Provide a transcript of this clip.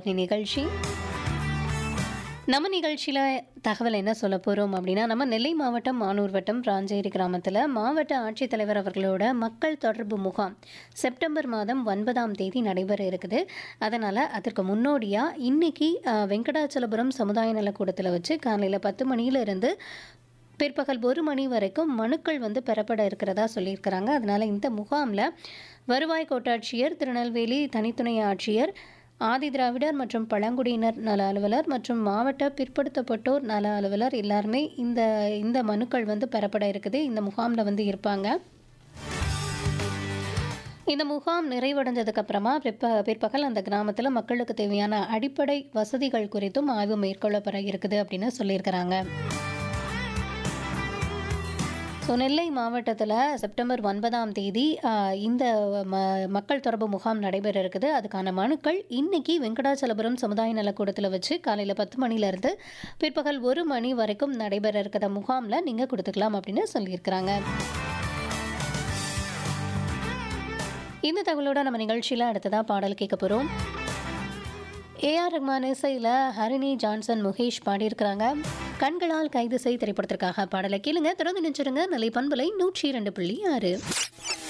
பத்னி நிகழ்ச்சி நம்ம நிகழ்ச்சியில் தகவல் என்ன சொல்ல போகிறோம் அப்படின்னா நம்ம நெல்லை மாவட்டம் மானூர் வட்டம் ராஞ்சேரி கிராமத்தில் மாவட்ட ஆட்சித்தலைவர் அவர்களோட மக்கள் தொடர்பு முகாம் செப்டம்பர் மாதம் ஒன்பதாம் தேதி நடைபெற இருக்குது அதனால் அதற்கு முன்னோடியாக இன்னைக்கு அஹ், வெங்கடாச்சலபுரம் சமுதாய நலக்கூடத்தில் வச்சு காலையில் பத்து மணியிலிருந்து பிற்பகல் ஒரு மணி வரைக்கும் மனுக்கள் வந்து பெறப்பட இருக்கிறதா சொல்லியிருக்கிறாங்க அதனால் இந்த முகாமில் வருவாய் கோட்டாட்சியர் திருநெல்வேலி தனித்துணை ஆட்சியர் ஆதி திராவிடர் மற்றும் பழங்குடியினர் நல அலுவலர் மற்றும் மாவட்ட பிற்படுத்தப்பட்டோர் நல அலுவலர் எல்லாருமே இந்த இந்த மனுக்கள் வந்து பெறப்பட இருக்குது இந்த முகாமில் வந்து இருப்பாங்க இந்த முகாம் நிறைவடைஞ்சதுக்கு அப்புறமா பிற்ப பிற்பகல் அந்த கிராமத்தில் மக்களுக்கு தேவையான அடிப்படை வசதிகள் குறித்தும் ஆய்வு மேற்கொள்ளப்பட இருக்குது அப்படின்னு சொல்லியிருக்கிறாங்க ஸோ நெல்லை மாவட்டத்தில் செப்டம்பர் ஒன்பதாம் தேதி ஆஹ், இந்த ம மக்கள் தொடர்பு முகாம் நடைபெற இருக்குது அதுக்கான மனுக்கள் இன்னைக்கு வெங்கடாச்சலபுரம் சமுதாய நலக்கூடத்தில் வச்சு காலையில் பத்து மணிலேருந்து பிற்பகல் ஒரு மணி வரைக்கும் நடைபெற இருக்கிற முகாமில் நீங்கள் கொடுத்துக்கலாம் அப்படின்னு சொல்லியிருக்கிறாங்க இந்த தகவலோட நம்ம நிகழ்ச்சியில் அடுத்ததாக பாடல் கேட்க போகிறோம் ஏஆர் ரஹ்மான் இசையில் ஹரிணி ஜான்சன் முகேஷ் பாடியிருக்கிறாங்க கண்களால் கைது செய் திரைப்படத்திற்காக பாடலை கேளுங்க தொடர்ந்து நினைச்சிருங்க நிலை பண்பலை நூற்றி இரண்டு புள்ளி ஆறு